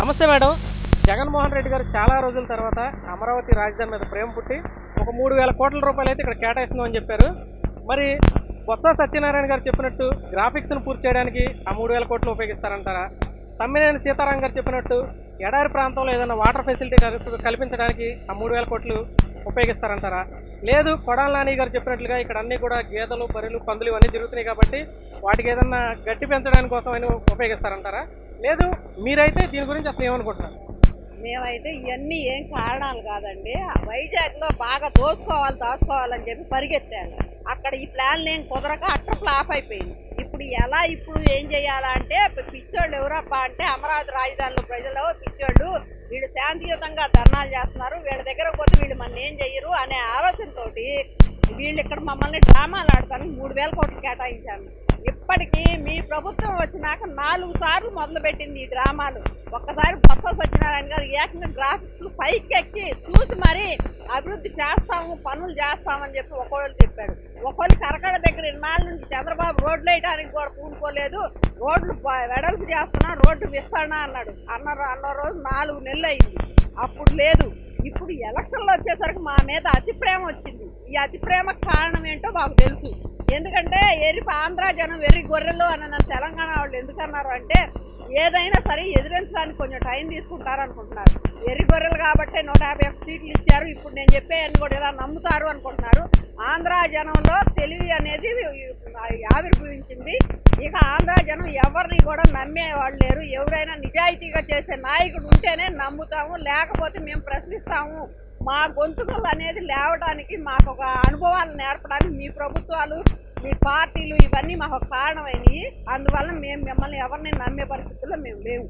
నమస్తే మేడం జగన్మోహన్ రెడ్డి గారు చాలా రోజుల తర్వాత అమరావతి రాజధాని మీద ప్రేమ పుట్టి ఒక మూడు వేల కోట్ల రూపాయలు అయితే ఇక్కడ కేటాయిస్తున్నామని చెప్పారు మరి బొత్స సత్యనారాయణ గారు చెప్పినట్టు గ్రాఫిక్స్ను పూర్తి చేయడానికి ఆ మూడు వేల కోట్లు ఉపయోగిస్తారంటారా తమ్మినేని సీతారాం గారు చెప్పినట్టు ఎడారి ప్రాంతంలో ఏదైనా వాటర్ ఫెసిలిటీ కల్ప- కల్పించడానికి ఆ మూడు వేల కోట్లు ఉపయోగిస్తారంటారా లేదు కొడాల నాని గారు చెప్పినట్లుగా ఇక్కడ అన్నీ కూడా గేదెలు బర్రెలు పందులు ఇవన్నీ జరుగుతున్నాయి కాబట్టి వాటికి ఏదన్నా గట్టి పెంచడానికి కోసం అని ఉపయోగిస్తారంటారా లేదు మీరైతే దీని గురించి అసలు ఏమనుకుంటున్నారు మేమైతే ఇవన్నీ ఏం కారణాలు కాదండి వైజాగ్ లో బాగా దోచుకోవాలి దాచుకోవాలని చెప్పి పరిగెత్తాను అక్కడ ఈ ప్లాన్లు ఏం కుదరక అట్ట ఫ్లాప్ అయిపోయింది ఇప్పుడు ఎలా ఇప్పుడు ఏం చేయాలంటే పిచ్చోళ్ళు ఎవరప్పా అంటే అమరావతి రాజధానిలో ప్రజలు పిచ్చోళ్ళు వీళ్ళు శాంతియుతంగా ధర్నాలు చేస్తున్నారు వీళ్ళ దగ్గర పోతే వీళ్ళు మన ఏం చెయ్యరు అనే ఆలోచనతోటి వీళ్ళు ఇక్కడ మమ్మల్ని డ్రామాలు ఆడతానికి మూడు వేల కోట్లు కేటాయించాను ఇప్పటికీ మీ ప్రభుత్వం వచ్చినాక నాలుగు సార్లు మొదలు పెట్టింది ఈ డ్రామాలు ఒక్కసారి బొత్స సత్యనారాయణ గారు ఏకంగా గ్రాఫిక్స్ పైకి ఎక్కి చూసి మరి అభివృద్ధి చేస్తాము పనులు చేస్తామని చెప్పి ఒకళ్ళు చెప్పాడు ఒకళ్ళు కరకడ దగ్గర ఇన్నాళ్ళ నుంచి చంద్రబాబు రోడ్లు వేయడానికి కూడా పూనుకోలేదు రోడ్లు బ- వెడల్పు చేస్తున్నా రోడ్డు విస్తరణ అన్నాడు అన్న అన్న రోజు నాలుగు నెలలు అయింది అప్పుడు లేదు ఇప్పుడు ఎలక్షన్లు వచ్చేసరికి మా మీద అతి ప్రేమ వచ్చింది ఈ అతి ప్రేమ కారణం ఏంటో మాకు తెలుసు ఎందుకంటే ఎరి ఆంధ్ర జనం వెర్రి గొర్రెలు అని నన్ను తెలంగాణ వాళ్ళు ఎందుకన్నారు అంటే ఏదైనా సరే ఎదిరించడానికి కొంచెం టైం తీసుకుంటారు అనుకుంటున్నారు ఎర్రి గొర్రెలు కాబట్టి నూట యాభై ఒక్క సీట్లు ఇచ్చారు ఇప్పుడు నేను చెప్పేయని కూడా ఇలా నమ్ముతారు అనుకుంటున్నారు ఆంధ్ర జనంలో తెలివి అనేది ఆవిర్భవించింది ఇక ఆంధ్ర జనం ఎవరిని కూడా నమ్మే వాళ్ళు లేరు ఎవరైనా నిజాయితీగా చేసే నాయకుడు ఉంటేనే నమ్ముతాము లేకపోతే మేము ప్రశ్నిస్తాము మా గొంతుకలు అనేది లేవడానికి మాకు ఒక అనుభవాలు నేర్పడానికి మీ ప్రభుత్వాలు మీ పార్టీలు ఇవన్నీ మాకు ఒక కారణమైనవి అందువల్ల మేము మిమ్మల్ని ఎవరిని నమ్మే పరిస్థితుల్లో మేము లేవు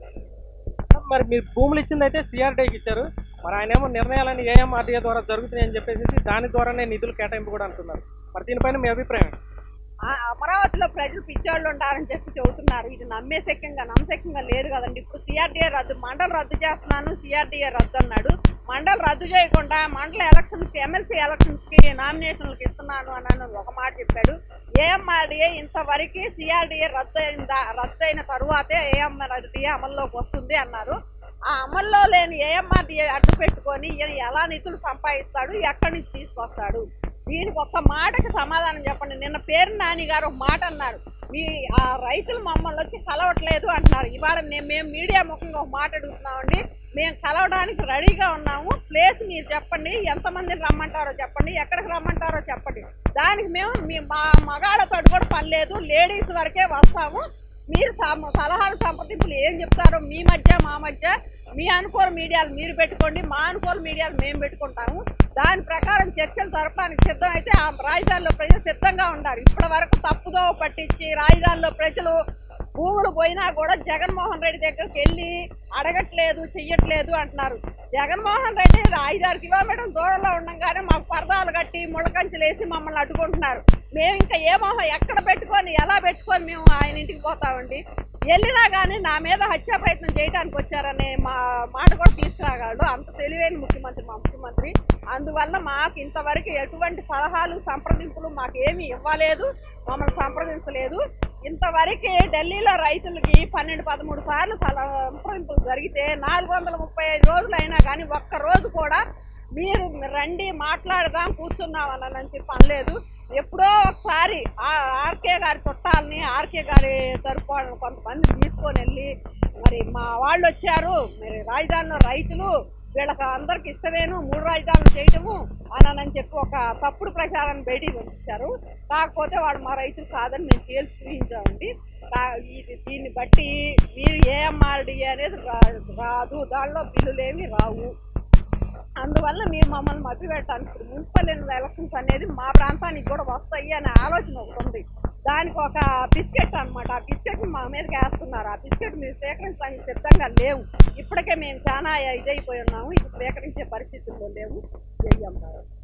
మరి మీరు భూములు ఇచ్చింది అయితే సిఆర్డీకి ఇచ్చారు మరి ఆయన ఏమో నిర్ణయాలని ఏఎంఆర్డీఏ ద్వారా జరుగుతున్నాయని చెప్పేసి దాని ద్వారానే నిధులు కేటాయింపు కూడా అంటున్నారు మరి దీనిపైన మీ అభిప్రాయం ఆ అమరావతిలో ప్రజలు పిచ్చోళ్ళు ఉంటారని చెప్పి చెబుతున్నారు ఇది నమ్మేశక్యంగా నమ్మశక్యంగా లేదు కదండి ఇప్పుడు సిఆర్డీఏ రద్దు మండలి రద్దు చేస్తున్నాను సిఆర్డీఏ రద్దు అన్నాడు మండలి రద్దు చేయకుండా మండల ఎలక్షన్స్ ఎమ్మెల్సీ ఎలక్షన్స్ కి నామినేషన్లకు ఇస్తున్నాను అని ఒక మాట చెప్పాడు ఏఎంఆర్డీఏ ఇంతవరకు సిఆర్డీఏ రద్దు అయిందా రద్దు అయిన తరువాతే ఏఎంఆర్డీఏ అమల్లోకి వస్తుంది అన్నారు ఆ అమల్లో లేని ఏఎంఆర్డీఏ అడ్డు పెట్టుకొని ఈయన ఎలా నిధులు సంపాదిస్తాడు ఎక్కడి నుంచి తీసుకొస్తాడు దీనికి ఒక్క మాటకి సమాధానం చెప్పండి నిన్న పేరు నాని గారు ఒక మాట అన్నారు మీ ఆ రైతులు మమ్మల్ని వచ్చి కలవట్లేదు అంటున్నారు ఇవాళ మేము మేము మీడియా ముఖంగా ఒక మాట అడుగుతున్నామండి మేము కలవడానికి రెడీగా ఉన్నాము ప్లేస్ మీరు చెప్పండి ఎంతమందిని రమ్మంటారో చెప్పండి ఎక్కడికి రమ్మంటారో చెప్పండి దానికి మేము మీ మా మగాళ్ళతో కూడా పని లేదు లేడీస్ వరకే వస్తాము మీరు సమ- సలహాలు సంప్రదింపులు ఏం చెప్తారో మీ మధ్య మా మధ్య మీ అనుకూల మీడియాలు మీరు పెట్టుకోండి మా అనుకూల మీడియాలు మేము పెట్టుకుంటాము దాని ప్రకారం చర్చలు జరపడానికి సిద్ధం అయితే ఆ రాజధానిలో ప్రజలు సిద్ధంగా ఉండాలి ఇప్పటి వరకు తప్పుదో పట్టించి రాజధానిలో ప్రజలు భూములు పోయినా కూడా జగన్మోహన్ రెడ్డి దగ్గరికి వెళ్ళి అడగట్లేదు చెయ్యట్లేదు అంటున్నారు జగన్మోహన్ రెడ్డి ఐదారు కిలోమీటర్ల దూరంలో ఉండగానే మాకు పరదాలు కట్టి ముళ్ళకంచెలు వేసి మమ్మల్ని అడ్డుకుంటున్నారు మేము ఇంకా ఏ మొహం ఎక్కడ పెట్టుకొని ఎలా పెట్టుకొని మేము ఆయన ఇంటికి పోతామండి వెళ్ళినా కానీ నా మీద హత్యా ప్రయత్నం చేయడానికి వచ్చారనే మా మాట కూడా తీసుకురాగలడు అంత తెలివైన ముఖ్యమంత్రి మా ముఖ్యమంత్రి అందువల్ల మాకు ఇంతవరకు ఎటువంటి సలహాలు సంప్రదింపులు మాకు ఏమీ ఇవ్వలేదు మమ్మల్ని సంప్రదించలేదు ఇంతవరకు ఢిల్లీలో రైతులకి పన్నెండు పదమూడు సార్లు సల- సంప్రదింపులు జరిగితే నాలుగు వందల ముప్పై ఐదు రోజులు అయినా కానీ ఒక్క రోజు కూడా మీరు రండి మాట్లాడదాం కూర్చున్నాం అని చెప్పి అనలేదు ఎప్పుడో ఒకసారి ఆ ఆర్కే గారి చుట్టాలని ఆర్కే గారి తరపు వాళ్ళని కొంతమంది తీసుకొని వెళ్ళి మరి మా వాళ్ళు వచ్చారు మరి రాజధానిలో రైతులు వీళ్ళకి అందరికి ఇష్టమేను మూడు రాజధానులు చేయటము అని అని చెప్పి ఒక తప్పుడు ప్రచారాన్ని బయటికి పంపించారు కాకపోతే వాడు మా రైతులు కాదని మేము తేల్చి చూపించామండి కా- ఇది దీన్ని బట్టి మీరు ఏఎంఆర్డి అనేది రా- రాదు దానిలో బిల్లులేమి రావు అందువల్ల మీరు మమ్మల్ని మభ్యపెట్టడానికి ఇప్పుడు మున్సిపల్ ఎలక్షన్స్ అనేది మా ప్రాంతానికి కూడా వస్తాయి అనే ఆలోచన ఒకటి ఉంది దానికి ఒక బిస్కెట్ అన్నమాట ఆ బిస్కెట్ మా మీదకి వేస్తున్నారు ఆ బిస్కెట్ మీరు స్వీకరించడానికి సిద్ధంగా లేవు ఇప్పటికే మేము చాలా ఇదైపోయి ఉన్నాము ఇది స్వీకరించే పరిస్థితుల్లో లేవు చెయ్యం